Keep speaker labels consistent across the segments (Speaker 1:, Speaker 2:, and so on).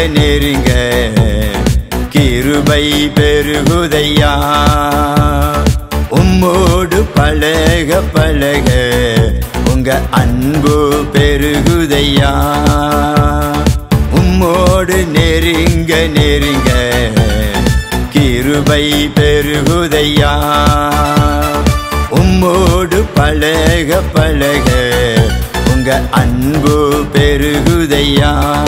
Speaker 1: நெருங்க கிருபை பெருகுதையா உம்மோடு பழக பழக உங்க அன்பு பெருகுதையா உம்மோடு நெருங்க நெருங்க கிருபை பெருகுதையா உம்மோடு பழக பழக உங்க அன்பு பெருகுதையா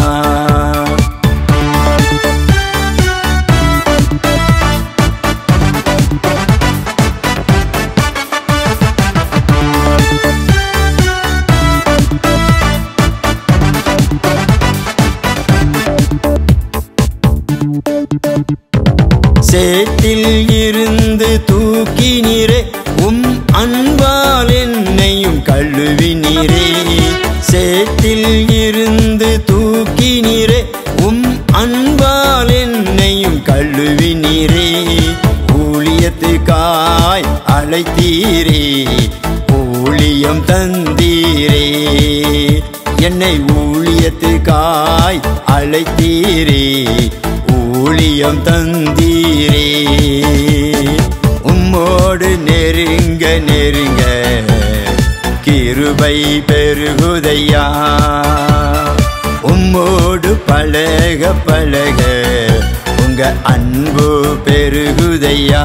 Speaker 1: சேற்றில் இருந்து தூக்கினீரே உம் அன்பால் என்னையும் கழுவினீரே சேற்றில் இருந்து தூக்கினீரே உம் அன்பால் என்னையும் கழுவினீரே ஊழியத்துக்காய் அழைத்தீரே ஊழியம் தந்தீரே என்னை ஊழியத்துக்காய் அழைத்தீரே ஊழியம் தந்தீரே உம்மோடு நெருங்க நெருங்க கிருபை பெருகுதையா உம்மோடு பழக பழக உங்க அன்பு பெருகுதையா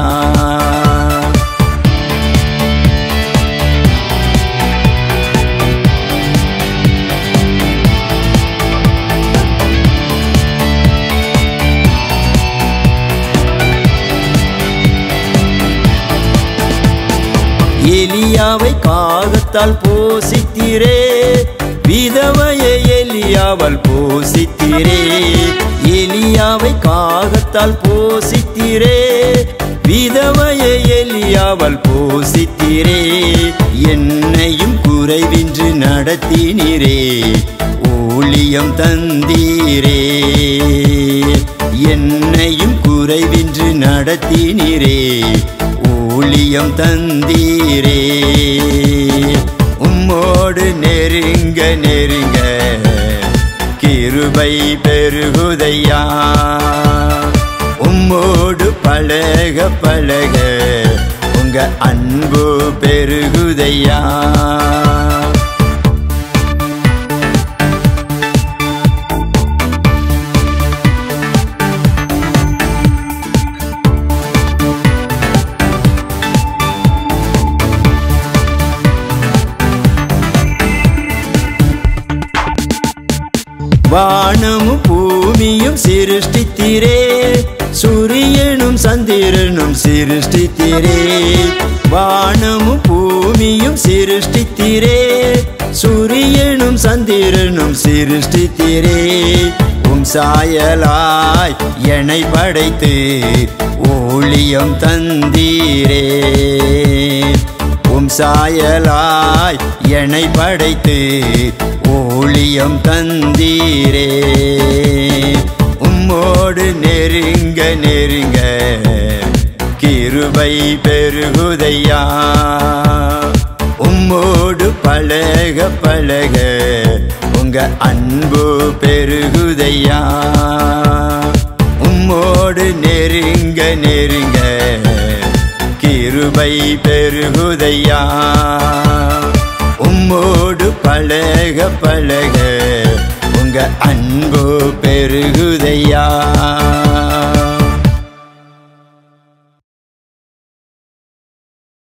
Speaker 1: எலியாவை காகத்தால் போசித்திரே விதவையை எலியாவல் போசித்திரே எலியாவை காகத்தால் போசித்திரே விதவையை எலியாவல் போசித்திரே என்னையும் குறைவின்றி நடத்தினீரே ஊழியம் தந்தீரே என்னையும் குறைவின்றி நடத்தினீரே ஊழியம் தந்தீரே உம்மோடு நெருங்க நெருங்க கிருபை பெருகுதையா உம்மோடு பழக பழக உங்க அன்பு பெருகுதையா வானமும் பூமியும் சிருஷ்டித்திரே சூரியனும் சந்திரனும் சிருஷ்டித்திரே வானமும் பூமியும் சிருஷ்டித்திரே சூரியனும் சந்திரனும் சிருஷ்டித்திரே உம் சாயலாய் என்னை படைத்து ஊழியம் தந்தீரே உம் சாயலாய் என்னை படைத்து ஊழியம் தந்தீரே உம்மோடு நெருங்க நெருங்க கிருபை பெருகுதையா உம்மோடு பழக பழக உங்க அன்பு பெருகுதையா உம்மோடு நெருங்க நெருங்க கிருபை பெருகுதையா உம்மோடு பழக பழக உங்க அன்பு பெருகுதையா